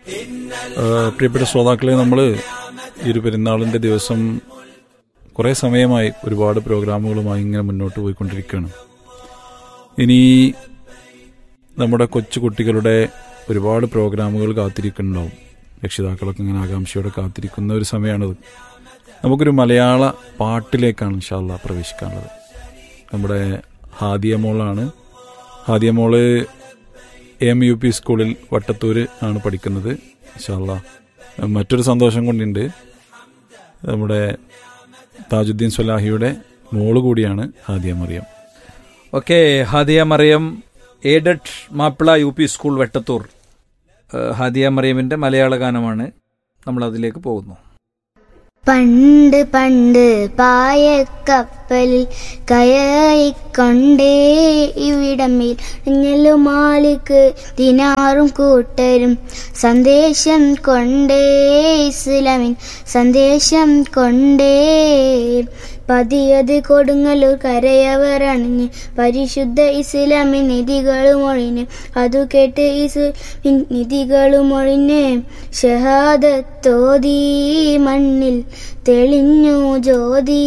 ആ, പ്രിയപ്പെട്ട ശ്രോതാക്കളെ നമ്മൾ ഈ ഒരു പെരുന്നാളിൻ്റെ ദിവസം കുറേ സമയമായി ഒരുപാട് പ്രോഗ്രാമുകളുമായി ഇങ്ങനെ മുന്നോട്ട് പോയിക്കൊണ്ടിരിക്കുകയാണ് ഇനി നമ്മുടെ കൊച്ചു കുട്ടികളുടെ ഒരുപാട് പ്രോഗ്രാമുകൾ കാത്തിരിക്കുന്നുണ്ടാവും രക്ഷിതാക്കളൊക്കെ ഇങ്ങനെ ആകാംക്ഷയോടെ കാത്തിരിക്കുന്ന ഒരു സമയമാണിത് നമുക്കൊരു മലയാള പാട്ടിലേക്കാണ് ഇൻഷാല്ല പ്രവേശിക്കാനുള്ളത് നമ്മുടെ ഹാദിയ മോളാണ് ഹാദിയ മോള് എം യു പി സ്കൂളിൽ വട്ടത്തൂർ ആണ് പഠിക്കുന്നത് ഇൻഷാല്ല മറ്റൊരു സന്തോഷം കൊണ്ടുണ്ട് നമ്മുടെ താജുദ്ദീൻ സ്വലാഹിയുടെ മോള് കൂടിയാണ് Hadiya Mariyam okay Hadiya Mariyam aided Mappila U P school Vettathur ഏഹ് ഹാദിയ മറിയമിന്റെ മലയാള ഗാനമാണ് നമ്മൾ അതിലേക്ക് പോകുന്നു പണ്ട് പണ്ട് പായക്കപ്പലിൽ കയറിക്കൊണ്ടേ ഇവിടമിൽ ഞെല്ലുമാലിക്ക് ദിനാറും കൂട്ടരും സന്ദേശം കൊണ്ടേ ഇസ്ലാമിൻ സന്ദേശം കൊണ്ടേ പതിയത് കൊടുങ്ങല്ലൂർ കരയവർ അണിഞ്ഞ് പരിശുദ്ധ ഇസ്ലാമിൻ നിധികളും ഒഴിഞ്ഞ് അതു കേട്ട് ഇസ്ലാമിൻ നിധികളും ഒഴിഞ്ഞ് ഷഹാദത്തോതി മണ്ണിൽ തെളിഞ്ഞു ജ്യോതി